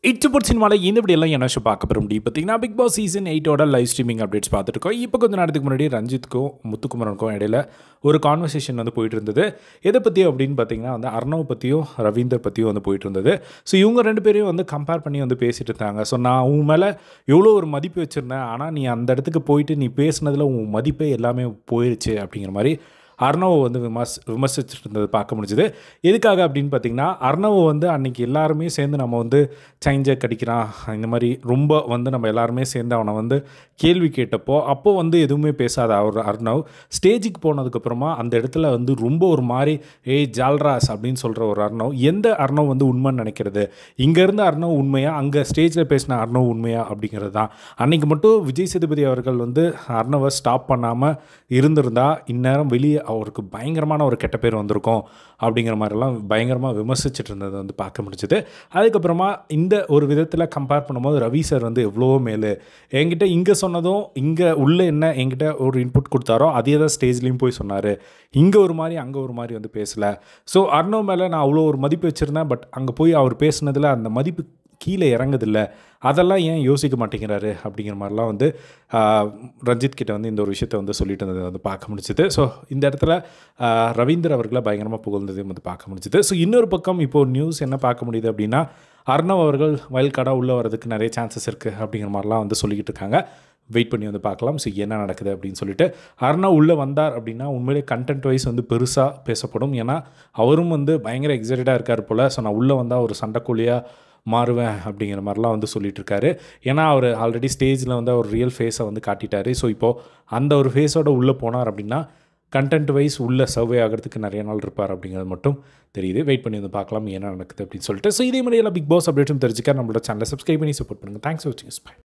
இச்சுப்பட் சினிமாவில் இந்த இப்படியெல்லாம் என்ன ஷோ பார்க்க போகிற முடியும் பார்த்தீங்கன்னா பிக் பாஸ் சீசன் எயிட்டோட லைவ் ஸ்ட்ரீமிங் அப்டேட்ஸ் பார்த்துட்டு இருக்கோம் இப்போ கொஞ்ச நேரத்துக்கு முன்னாடி ரஞ்சித்துக்கும் முத்துக்குமரனுக்கும் இடையில ஒரு கான்வர்சேஷன் வந்து போயிட்டு இருந்தது எதை பற்றி அப்படின்னு பார்த்தீங்கன்னா வந்து அர்ணவ் பற்றியும் ரவீந்தர் பற்றியும் வந்து போயிட்டு இருந்தது ஸோ இவங்க ரெண்டு பேரையும் வந்து கம்பேர் பண்ணி வந்து பேசிட்டு இருந்தாங்க ஸோ நான் உன் மேலே எவ்வளோ ஒரு மதிப்பு வச்சுருந்தேன் ஆனால் நீ அந்த இடத்துக்கு போயிட்டு நீ பேசுனதில் உன் மதிப்பே எல்லாமே போயிடுச்சு அப்படிங்கிற மாதிரி அர்ணவை வந்து விமர்ச விமர்சிச்சுட்டு இருந்தது பார்க்க முடிஞ்சுது எதுக்காக அப்படின்னு பார்த்தீங்கன்னா அர்ணவை வந்து அன்னைக்கு எல்லாருமே சேர்ந்து நம்ம வந்து சைஞ்சை கடிக்கிறான் இந்த மாதிரி ரொம்ப வந்து நம்ம எல்லாருமே சேர்ந்து அவனை வந்து கேள்வி கேட்டப்போ அப்போ வந்து எதுவுமே பேசாத அவர் அர்ணவ் ஸ்டேஜுக்கு போனதுக்கப்புறமா அந்த இடத்துல வந்து ரொம்ப ஒரு மாதிரி ஏய் ஜால்ராஸ் அப்படின்னு சொல்கிற ஒரு அர்ணவ் எந்த அர்ணவ் வந்து உண்மைன்னு நினைக்கிறது இங்கேருந்து அர்ணவ் உண்மையா அங்கே ஸ்டேஜில் பேசின அர்ணவ் உண்மையா அப்படிங்கிறது தான் அன்னைக்கு மட்டும் விஜய் சேதுபதி அவர்கள் வந்து அர்ணவை ஸ்டாப் பண்ணாமல் இருந்திருந்தா இந்நேரம் வெளியே அவருக்கு பயங்கரமான ஒரு கெட்ட பேர் வந்திருக்கும் அப்படிங்கிற மாதிரிலாம் பயங்கரமாக விமர்சிச்சுட்டு இருந்தது வந்து பார்க்க முடிஞ்சுது அதுக்கப்புறமா இந்த ஒரு விதத்தில் கம்பேர் பண்ணும்போது ரவி சார் வந்து எவ்வளவோ மேலு என்கிட்ட இங்கே சொன்னதும் இங்கே உள்ளே என்ன என்கிட்ட ஒரு இன்புட் கொடுத்தாரோ அதே தான் ஸ்டேஜ்லேயும் போய் சொன்னார் இங்கே ஒரு மாதிரி அங்கே ஒரு மாதிரி வந்து பேசலை ஸோ அர்ணவ் மேலே நான் அவ்வளோ ஒரு மதிப்பு வச்சுருந்தேன் பட் அங்கே போய் அவர் பேசுனதில் அந்த மதிப்பு கீழே இறங்குதில்ல அதெல்லாம் ஏன் யோசிக்க மாட்டேங்கிறாரு அப்படிங்கிற மாதிரிலாம் வந்து ஆஹ், ரஞ்சித் கிட்ட வந்து இந்த ஒரு விஷயத்தை வந்து சொல்லிட்டு இருந்தது வந்து பார்க்க முடிஞ்சுது ஸோ இந்த இடத்துல ஆஹ், ரவீந்தர் அவர்களை பயங்கரமாக புகழ்ந்ததையும் வந்து பார்க்க முடிஞ்சுது ஸோ இன்னொரு பக்கம் இப்போது நியூஸ் என்ன பார்க்க முடியுது அப்படின்னா அர்ணவ் அவர்கள் வயல் கார்டாக உள்ளே வரதுக்கு நிறைய சான்சஸ் இருக்குது அப்படிங்கிற மாதிரிலாம் வந்து சொல்லிக்கிட்டு இருக்காங்க வெயிட் பண்ணி வந்து பார்க்கலாம் ஸோ என்ன நடக்குது அப்படின்னு சொல்லிட்டு அர்ணவ் உள்ளே வந்தார் அப்படின்னா உண்மையிலே கண்டென்ட் வைஸ் வந்து பெருசாக பேசப்படும் ஏன்னா அவரும் வந்து பயங்கர எக்ஸைட்டடாக இருக்கார் போல் ஸோ நான் உள்ளே வந்தால் ஒரு சண்டைக்கோழியாக மாறுவேன் அப்படிங்கிற மாதிரிலாம் வந்து சொல்லிட்டு இருக்காரு ஏன்னா அவர் ஆல்ரெடி ஸ்டேஜில் வந்து அவர் ரியல் ஃபேஸை வந்து காட்டிட்டாரு ஸோ இப்போது அந்த ஒரு ஃபேஸோட உள்ளே போனார் அப்படின்னா கண்டென்ட் வைஸ் உள்ளே சர்வே ஆகிறதுக்கு நிறைய நாள் இருப்பார் அப்படிங்கிறது மட்டும் தெரியுது வெயிட் பண்ணி வந்து பார்க்கலாம் என்ன நடக்குது அப்படின்னு சொல்லிட்டு ஸோ இதே மாதிரி எல்லாம் பிக் பாஸ் அப்டேட்டும் தெரிஞ்சுக்க நம்மளோட சேனலை சப்ஸ்கிரைப் பண்ணி சப்போர்ட் பண்ணுங்கள் தேங்க்ஸ் ஃபார் வாட்சிங் பை